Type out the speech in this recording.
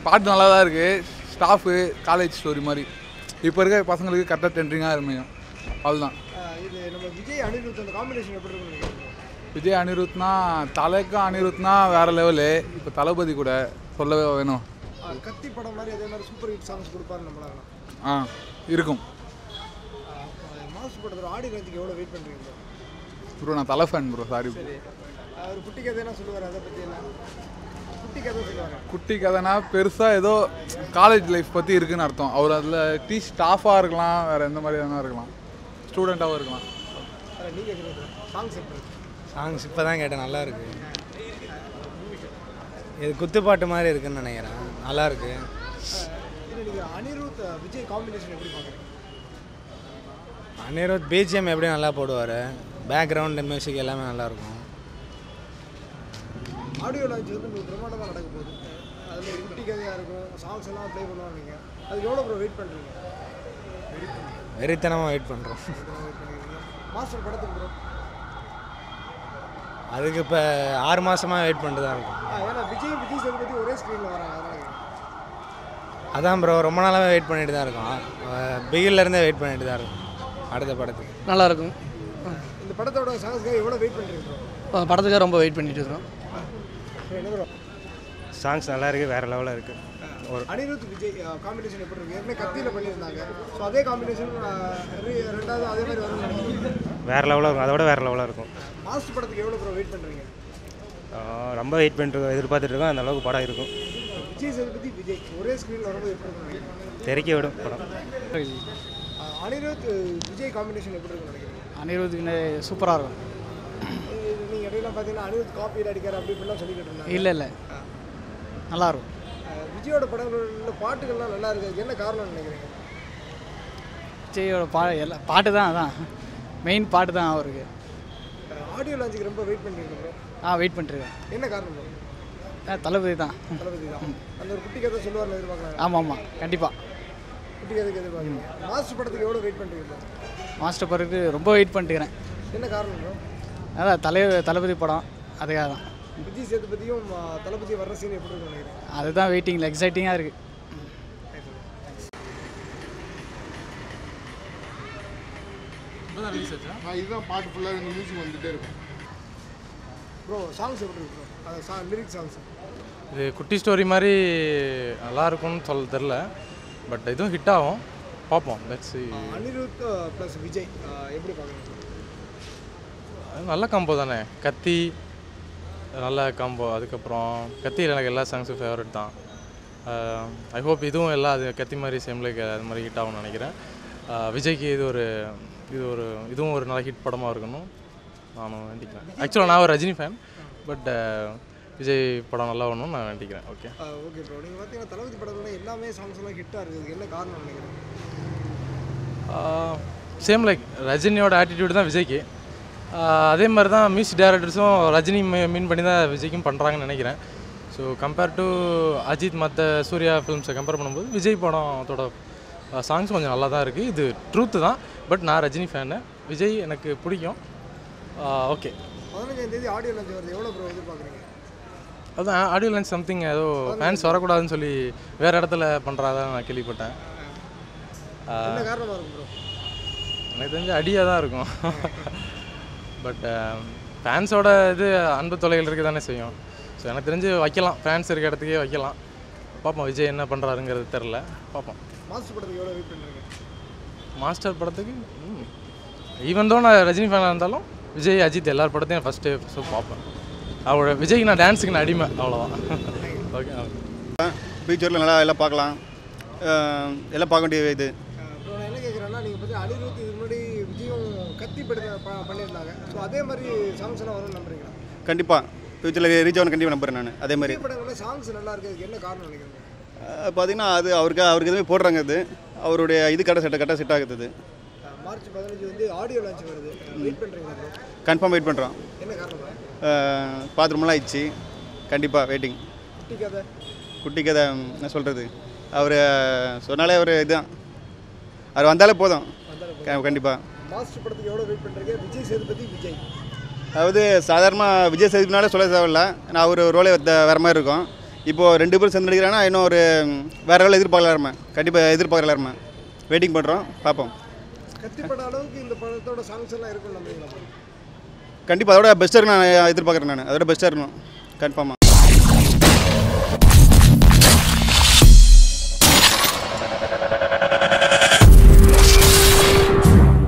பாட்டு நல்லா தான் இருக்குது ஸ்டாஃபு காலேஜ் ஸ்டோரி மாதிரி இப்போ இருக்க பசங்களுக்கு கரெக்டாக ட்ரெண்டிங்காக இருமையும் அவ்வளோதான் ஆஹ் இது நம்ம விஜய் அனிருத் அந்த காம்பினேஷன் எப்படி இருக்குன்னு நினைக்கிறீங்க விஜய் அனிருத்னா தலைக்கும் அனிருத்னா வேறு லெவலு இப்போ தளபதி கூட சொல்லவே வேணும் ஆஹ் கத்தி படம் மாதிரி அதே மாதிரி சூப்பர் ஹிட் சாங்ஸ் கொடுப்பாரு நம்மளால ஆ இருக்கும் மாஸ் படத்தோட ஆடி ரஞ்சிக்கு எவ்வளோ வெயிட் பண்ணுறீங்க ப்ரோ நான் தலை ஃபேன் ப்ரோ சாரி ப்ரோ அவர் குட்டி கதைனா சொல்லுவார் அதை பற்றி எல்லாம் குட்டி கதை சொல்லுவாங்க குட்டி கதைனா பெருசாக ஏதோ காலேஜ் லைஃப் பற்றி இருக்குன்னு அர்த்தம் அவர் அதில் டீ ஸ்டாஃபாக இருக்கலாம் வேறு எந்த மாதிரி வேணா இருக்கலாம் ஸ்டூடெண்ட்டாகவும் இருக்கலாம் அதில் நீங்கள் கேட்குறது சாங்ஸ் எப்படி இருக்கு? சாங்ஸ் இப்போ தான் கேட்டேன் நல்லா இருக்கு இது குத்துப்பாட்டு மாதிரி இருக்குன்னு நினைக்கிறேன் நல்லா இருக்கு இல்லை நீங்கள் அனிருத் அஹ், விஜய் காம்பினேஷன் எப்படி பார்க்குறீங்க அனிருத் பிஜிஎம் எப்படி நல்லா போடுவார் பேக்ரவுண்டு மியூசிக் எல்லாமே நல்லா இருக்கும் ஆடியோ லான்ச் வந்து உங்களுக்கு பிரம்மாண்டமாக நடக்க போகுது அதில் குட்டி கதையாக இருக்கும் சாங்ஸ் எல்லாம் ப்ளே பண்ணுவாங்க நீங்கள் அதுக்கு எவ்வளோ ப்ரோ வெயிட் பண்ணுறீங்க வெறித்தனமாக வெயிட் பண்ணுறோம் வெயிட் பண்ணிருக்கீங்க மாஸ்டர் படத்துக்கு ப்ரோ அதுக்கு இப்போ ஆறு மாதமாக வெயிட் பண்ணிட்டு தான் இருக்கும் ஏன்னா விஜய் விஜய் சேதுபதி ஒரே ஸ்க்ரீனில் வராங்க அதனால கேக்குறேன். அதான் ப்ரோ ரொம்ப நாளாகவே வெயிட் பண்ணிட்டு தான் இருக்கோம் பிகிலேருந்தே வெயிட் பண்ணிட்டு தான் இருக்கும் அடுத்த படத்துக்கு நல்லா இருக்கும் இந்த படத்தோட சாங்ஸ்க்காக எவ்வளோ வெயிட் பண்ணுறீங்க ப்ரோ படத்துக்காக ரொம்ப வெயிட் பண்ணிட்டு இருக்கிறோம் என்ன ப்ரோ சாங்ஸ் நல்லா இருக்குது வேறு லெவலில் இருக்குது ஒரு அனிருத் விஜய் காம்பினேஷன் எப்படி இருக்கு ஏற்கனவே கத்தியில் பண்ணியிருந்தாங்க ஸோ அதே காம்பினேஷன் ரெண்டாவது அதே மாதிரி வரும்னு நினைக்கிறேன் வேறு லெவலாக இருக்கும் அதோட வேறு லெவலாக இருக்கும் மாஸ்டர் படத்துக்கு எவ்வளோ ப்ரோ வெயிட் பண்ணுறீங்க ஆஹ் ரொம்ப வெயிட் பண்ணிட்டு இருக்கோம் எதிர்பார்த்துட்டு இருக்கோம் அந்த அளவுக்கு படம் இருக்கும் விஜய் சேதுபதி விஜய் ஒரே ஸ்க்ரீனில் வரும்போது எப்படி இருக்கும்னு நினைக்கிறேன் தெறிக்க விடும் படம் அஹ், அனிருத் விஜய் காம்பினேஷன் எப்படி இருக்கும்னு நினைக்கிறீங்க அனிருத்துக்கு சூப்பராக இருக்கும் நீங்கள் இடையில பார்த்தீங்கன்னா அனிருத் காப்பீடு அடிக்கார் அப்படி இப்படிலாம் சொல்லிக்கிட்டு இருந்தாங்க இல்லை இல்லை நல்லா இருக்கும் அஹ், விஜயோட படங்கள்ல பாட்டுகள்லாம் நல்லா இருக்குது என்ன காரணம்னு நினைக்கிறீங்க விஜயோட பா எல்லா பாட்டு தான் அதான் மெயின் பாட்டு தான் அவருக்கு ஆடியோ லான்ச்சுக்கு ரொம்ப வெயிட் பண்ணுறீங்க ப்ரோ ஆ வெயிட் பண்ணிருக்கேன் என்ன காரணம் bro? ஆ, தளபதி தான் தளபதி தான் அந்த ஒரு குட்டி கதை சொல்லுவார்னு எதிர்பார்க்கலாம் ஆமாம் ஆமாம் கண்டிப்பாக குட்டி கதைக்கு எதிர்பார்க்குறீங்க மாஸ்டர் படத்துக்கு எவ்வளோ வெயிட் பண்ணுறீங்க bro? மாஸ்டர் படத்துக்கு ரொம்ப வெயிட் பண்ணிட்டுக்கிறேன் என்ன காரணம் ப்ரோ அதான் தலை தளபதி படம் அதுக்காக தான் விஜய் சேதுபதியும் ஆ, தளபதியும் வர்ற சீன் எப்படி இருக்கும்னு நினைக்கிறேன் அதுதான் வெயிட்டிங்கில் எக்ஸைட்டிங்காக இருக்குது இதுதான் பாட்டு ஃபுல்லாக மியூசிக் வந்துட்டே இருக்கும் ப்ரோ சாங்ஸ் எப்படி இருக்கு ப்ரோ அது சா லிரிக் சாங்ஸ் இது குட்டி ஸ்டோரி மாதிரி நல்லா இருக்கும்னு சொல்ல தெரில பட் இதுவும் ஹிட் ஆகும் பார்ப்போம் லெட்ஸ் அனிருத் ப்ளஸ் விஜய் ஆ, எப்படி பார்க்குறீங்க நல்ல காம்போ தானே கத்தி நல்ல காம்போ அதுக்கப்புறம் கத்தி எனக்கு எல்லா சாங்ஸும் ஃபேவரட் தான் ஐ ஹோப் இதுவும் எல்லாம் அது கத்தி மாதிரி சேம் லைக் அது மாதிரி ஹிட் ஆகும்னு நினைக்கிறேன் ஆஹ் விஜய்க்கு இது ஒரு இது ஒரு இதுவும் ஒரு நல்ல ஹிட் படமாக இருக்கணும் நானும் வேண்டிக்கிறேன் ஆக்சுவலாக நான் ஒரு ரஜினி ஃபேன் பட் விஜய் படம் நல்லா வரணும்னு நான் வேண்டிக்கிறேன் ஓகே ஓகே ப்ரோ நீங்கள் பார்த்தீங்கன்னா தளபதி படத்துல எல்லாமே சாங்ஸ் எல்லாம் ஹிட்டாக இருக்குது என்ன காரணம் நினைக்கிறேன் சேம் லைக் ரஜினியோட ஆட்டிடியூட் தான் விஜய்க்கு ஆஹ் அதே மாதிரி தான் மியூசிக் டைரக்டர்ஸும் ரஜினி மீன் பண்ணி தான் விஜய்க்கும் பண்ணுறாங்கன்னு நினைக்கிறேன் ஸோ கம்பேர் டு அஜித் மற்ற சூர்யா ஃபிலிம்ஸை கம்பேர் பண்ணும்போது விஜய் படத்தோட சாங்ஸ் கொஞ்சம் நல்லா தான் இருக்குது இது ட்ரூத்து தான் பட் நான் ரஜினி ஃபேனு விஜய் எனக்கு பிடிக்கும் ஓகே பதினஞ்சாம் தேதி ஆடியோ லான்ச் வருது எவ்வளோ ப்ரோ எதிர்பார்க்குறீங்க அதான் ஆடியோ லைன் சம்திங் ஏதோ ஃபேன்ஸ் வரக்கூடாதுன்னு சொல்லி வேறு இடத்துல பண்ணுறதா நான் கேள்விப்பட்டேன் என்ன காரணமாக இருக்கும் ப்ரோ எனக்கு தெரிஞ்ச அடியாக தான் இருக்கும் பட் ஃபேன்ஸோட இது அன்பு தொலைகள் இருக்க தானே செய்யும் ஸோ எனக்கு தெரிஞ்சு வைக்கலாம் ஃபேன்ஸ் இருக்க இடத்துக்கே வைக்கலாம் பார்ப்போம் விஜய் என்ன பண்ணுறாருங்கிறது தெரில பார்ப்போம் மாஸ்டர் படத்துக்கு எவ்வளோ வெயிட் பண்ணுறீங்க மாஸ்டர் படத்துக்கு ஈவன் தான் நான் ரஜினி ஃபேனாக இருந்தாலும் விஜய் அஜித் எல்லார் படத்தையும் ஃபஸ்ட்டு ஷோ பார்ப்பேன் அவரோட விஜய்க்கு நான் டான்ஸுக்கு நான் அடிமை அவ்வளோதான் ஓகே ஃபியூச்சரில் நல்லா எல்லாம் பார்க்கலாம் அஹ் எல்லாம் பார்க்க வேண்டிய இது ப்ரோ நான் என்ன கேட்குறேன்னா நீங்கள் பற்றி அனிருத் இதுக்கு முன்னாடி விஜயும் கத்தி படத்தை ப- பண்ணியிருந்தாங்க ஸோ அதே மாதிரி சாங்ஸ் எல்லாம் வரும்னு நம்புறீங்களா கண்டிப்பாக ஃபியூச்சரில் ரீச் ஆகணும் கண்டிப்பாக நம்புறேன் நான் அதே மாதிரி விஜய் படங்கள்ல சாங்ஸ் நல்லா இருக்கிறதுக்கு என்ன காரணம் நினைக்கிறீங்க அஹ் பார்த்தீங்கன்னா அது அவருக்கு அவருக்கு எதுவுமே போடுறாங்க அது அவருடைய இது கரெக்டாக செட் கரெக்டாக செட் ஆகுது அது அஹ் மார்ச் பதினஞ்சு வந்து ஆடியோ லான்ச் வருது வெயிட் பண்ணுறீங்களா ப்ரோ கன்ஃபார்ம் வெயிட் பண்ணுறோம் என்ன காரணம் பார்த்து ரொம்ப நாள் ஆயிடுச்சு கண்டிப்பாக வெயிட்டிங் குட்டி கதை குட்டி கதை ம், என்ன சொல்கிறது அவர் சொன்னாலே அவர் இதுதான் அவர் வந்தாலே போதும் கண்டிப்பாக மாஸ்டர் படத்துக்கு எவ்வளோ வெயிட் பண்ணுறீங்க விஜய் சேதுபதி விஜய் அதாவது சாதாரணமாக விஜய் சேதுனாலே சொல்ல தேவையில்ல நான் அவர் ரோலே வேறு மாதிரி இருக்கும் இப்போது ரெண்டு பேரும் சேர்ந்து நடிக்கிறாங்கன்னா இன்னும் ஒரு ம், வேற லெவலில் எதிர்பார்க்கலாமே கண்டிப்பாக எதிர்பார்க்கலாமே வெயிட்டிங் பண்ணுறோம் பார்ப்போம் கத்தி பட அளவுக்கு இந்த படத்தோட சாங்ஸ் எல்லாம் இருக்கும் நம்புறீங்களா கண்டிப்பாக அதோட பெஸ்ட்டாக நான் எதிர்பார்க்குறேன் நான் அதோட பெஸ்ட்டாக இருக்கணும் கன்ஃபார்மாக